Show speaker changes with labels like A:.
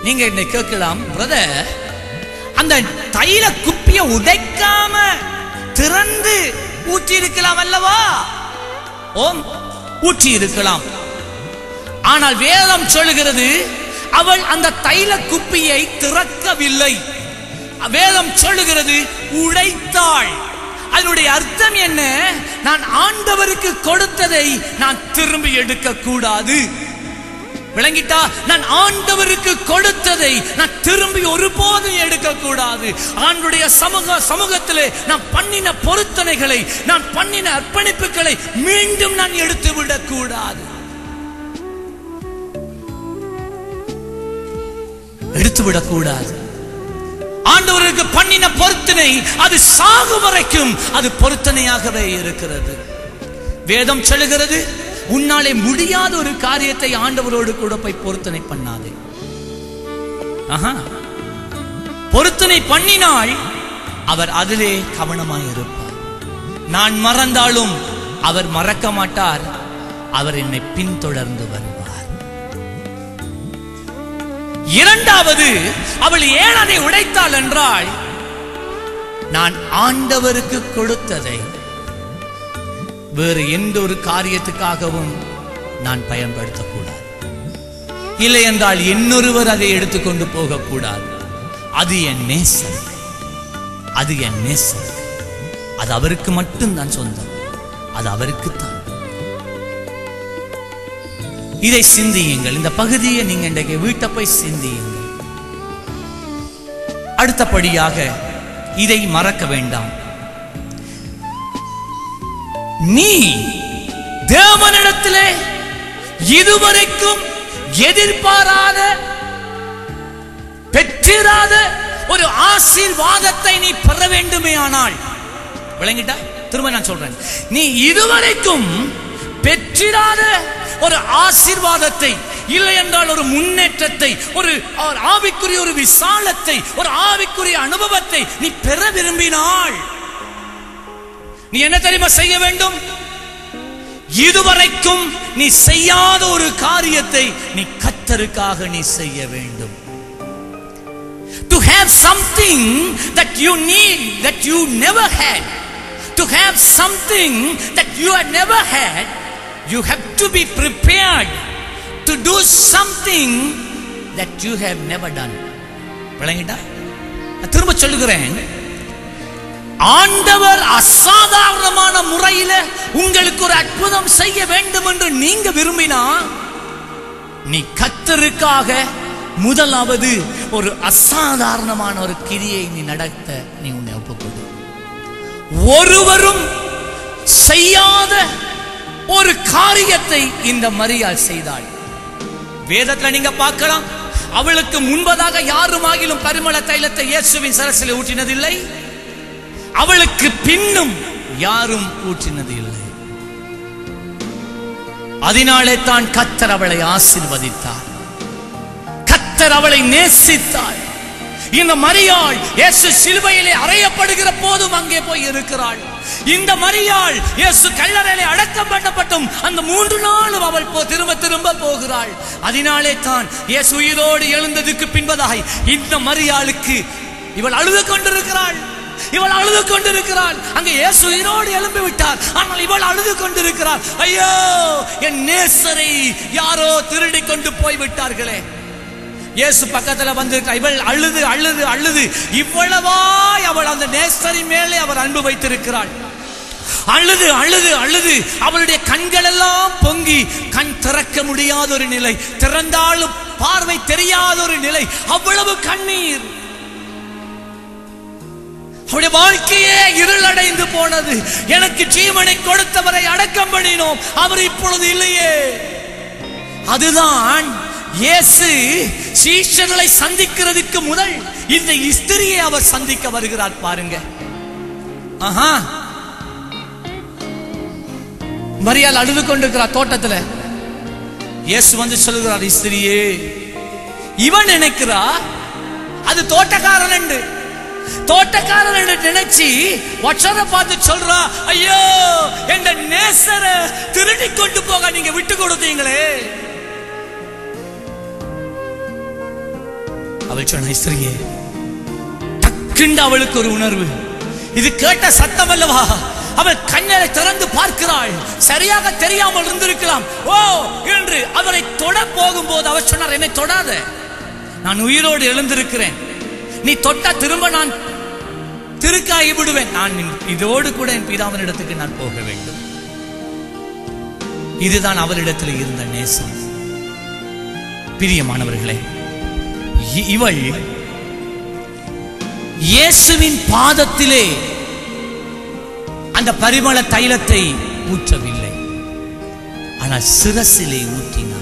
A: நீங்க என்னை கேட்கலாம் பிரதர் அந்த தைல குப்பிய உடைக்காம திறந்து ஊற்றி இருக்கலாம் அல்லவா ஓம் ஊற்றி இருக்கலாம் ஆனால் வேதம் சொல்லுகிறது அவள் அந்த தைல குப்பியை திறக்கவில்லை வேதம் சொல்லுகிறது உடைத்தாள் அதனுடைய அர்த்தம் என்ன நான் ஆண்டவருக்கு கொடுத்ததை நான் திரும்பி எடுக்க கூடாது விளங்கிட்டா நான் ஆண்டவருக்கு கொடுத்ததை நான் திரும்பி ஒருபோதும் எடுக்க கூடாது ஆண்டுடைய சமூக சமூகத்திலே நான் பண்ணின பொருத்தனைகளை நான் பண்ணின அர்ப்பணிப்புகளை மீண்டும் நான் எடுத்து விடக் கூடாது எடுத்து விடக்கூடாது ஆண்டவருக்கு பண்ணின பொருத்தனை அது சாகு வரைக்கும் அது பொருத்தனையாகவே இருக்கிறது வேதம் சொல்லுகிறது உன்னாலே முடியாத ஒரு காரியத்தை ஆண்டவரோடு கூட போய் பொருத்தனை பண்ணாதே ஆஹா பொருத்தனை பண்ணினால் அவர் அதிலே கவனமாய் இருப்பார் நான் மறந்தாலும் அவர் மறக்க மாட்டார் அவர் என்னை பின்தொடர்ந்து வருவார் இரண்டாவது அவள் ஏன் அதை உடைத்தாள் என்றால் நான் ஆண்டவருக்கு கொடுத்ததை வேறு எந்த ஒரு காரியத்துக்காகவும் நான் பயன்படுத்தக்கூடாது இல்லை என்றால் இன்னொருவர் அதை எடுத்துக்கொண்டு போகக்கூடாது அது என் நேசம் அது என் நேசம் அது அவருக்கு மட்டும்தான் சொந்தம் அது அவருக்குத்தான் இதை சிந்தியுங்கள் இந்த பகுதியை நீங்க இன்றைக்கு வீட்டை போய் சிந்தியுங்கள் அடுத்தபடியாக இதை மறக்க வேண்டாம் நீ தேவனிடத்திலே இதுவரைக்கும் எதிர்பாராத பெற்றிராத ஒரு ஆசீர்வாதத்தை நீ பெற வேண்டுமே ஆனால் விளங்கிட்டா திரும்ப நான் சொல்றேன் நீ இதுவரைக்கும் பெற்றிராத ஒரு ஆசீர்வாதத்தை இல்லை என்றால் ஒரு முன்னேற்றத்தை ஒரு ஒரு ஆவிக்குரிய ஒரு விசாலத்தை ஒரு ஆவிக்குரிய அனுபவத்தை நீ பெற விரும்பினாள் நீ என்ன தெரியுமா செய்ய வேண்டும் இதுவரைக்கும் நீ செய்யாத ஒரு காரியத்தை நீ கத்தருக்காக நீ செய்ய வேண்டும் to have something that you need that you never had to have something that you had never had you have to be prepared to do something that you have never done விளங்கிட்டா நான் திரும்ப சொல்லுகிறேன் ஆண்டவர் அசாதாரணமான முறையில உங்களுக்கு ஒரு அற்புதம் செய்ய வேண்டும் என்று நீங்க விரும்பினா நீ கத்தருக்காக முதலாவது ஒரு அசாதாரணமான ஒரு கிரியை நீ நடத்த நீ உன்னை ஒப்புக்கொடு ஒருவரும் செய்யாத ஒரு காரியத்தை இந்த மரியாள் செய்தாள் வேதத்துல நீங்க பார்க்கலாம் அவளுக்கு முன்பதாக யாருமாகிலும் பரிமள தைலத்தை இயேசுவின் சரசில் ஊற்றினதில்லை அவளுக்கு பின்னும் யாரும் ஊற்றினது இல்லை அதனாலே தான் கத்தர் அவளை ஆசிர்வதித்தார் கத்தர் அவளை நேசித்தாள் இந்த மரியாள் இயேசு சிலுவையிலே அறையப்படுகிற போதும் அங்கே போய் இருக்கிறாள் இந்த மரியாள் இயேசு கல்லறையிலே அடக்கம் பண்ணப்பட்டும் அந்த மூன்று நாளும் அவள் போ திரும்ப திரும்ப போகிறாள் அதனாலே தான் இயேசு உயிரோடு எழுந்ததுக்கு பின்பதாய் இந்த மரியாளுக்கு இவள் அழுது கொண்டிருக்கிறாள் இவள் அழுது கொண்டிருக்கிறாள் அங்க இயேசு உயிரோடு எழும்பி விட்டார் ஆனால் இவள் அழுது கொண்டிருக்கிறாள் ஐயோ என் நேசரை யாரோ திருடி கொண்டு போய் விட்டார்களே இயேசு பக்கத்துல வந்து இவள் அழுது அழுது அழுது இவ்வளவாய் அவள் அந்த நேசரின் மேலே அவர் அன்பு வைத்திருக்கிறாள் அழுது அழுது அழுது அவளுடைய கண்கள் எல்லாம் பொங்கி கண் திறக்க முடியாத ஒரு நிலை திறந்தாலும் பார்வை தெரியாத ஒரு நிலை அவ்வளவு கண்ணீர் அவருடைய வாழ்க்கையே இருளடைந்து போனது எனக்கு ஜீவனை கொடுத்தவரை அடக்கம் பண்ணினோம் அவர் இப்பொழுது இல்லையே அதுதான் இயேசு சீஷர்களை சந்திக்கிறதுக்கு முதல் இந்த ஸ்திரியை அவர் சந்திக்க வருகிறார் பாருங்க ஆஹா மரியாள் அழுது கொண்டிருக்கிறார் தோட்டத்துல இயேசு வந்து சொல்லுகிறார் ஸ்திரியே இவன் நினைக்கிறா அது தோட்டக்காரன் என்று தோட்டக்காரன் என்று நினைச்சு ஒற்றரை பார்த்து சொல்றா ஐயோ என்ற நேசரை திருடி கொண்டு போக நீங்க விட்டு கொடுத்தீங்களே அவள் சொன்ன ஸ்திரியே டக்குண்டு அவளுக்கு ஒரு உணர்வு இது கேட்ட சத்தம் அல்லவா அவள் கண்ணரை திறந்து பார்க்கிறாள் சரியாக தெரியாமல் இருந்திருக்கலாம் ஓ என்று அவரை தொட போகும்போது அவர் சொன்னார் என்னை தொடாத நான் உயிரோடு எழுந்திருக்கிறேன் நீ தொட்டா திரும்ப நான் திருக்காகி விடுவேன் நான் இதோடு கூட என் பிதாவினிடத்துக்கு நான் போக வேண்டும் இதுதான் அவரிடத்தில் இருந்த நேசம் பிரியமானவர்களே இ- இவள் இயேசுவின் பாதத்திலே அந்த பரிமள தைலத்தை ஊற்றவில்லை ஆனால் சிரசிலே ஊற்றினார்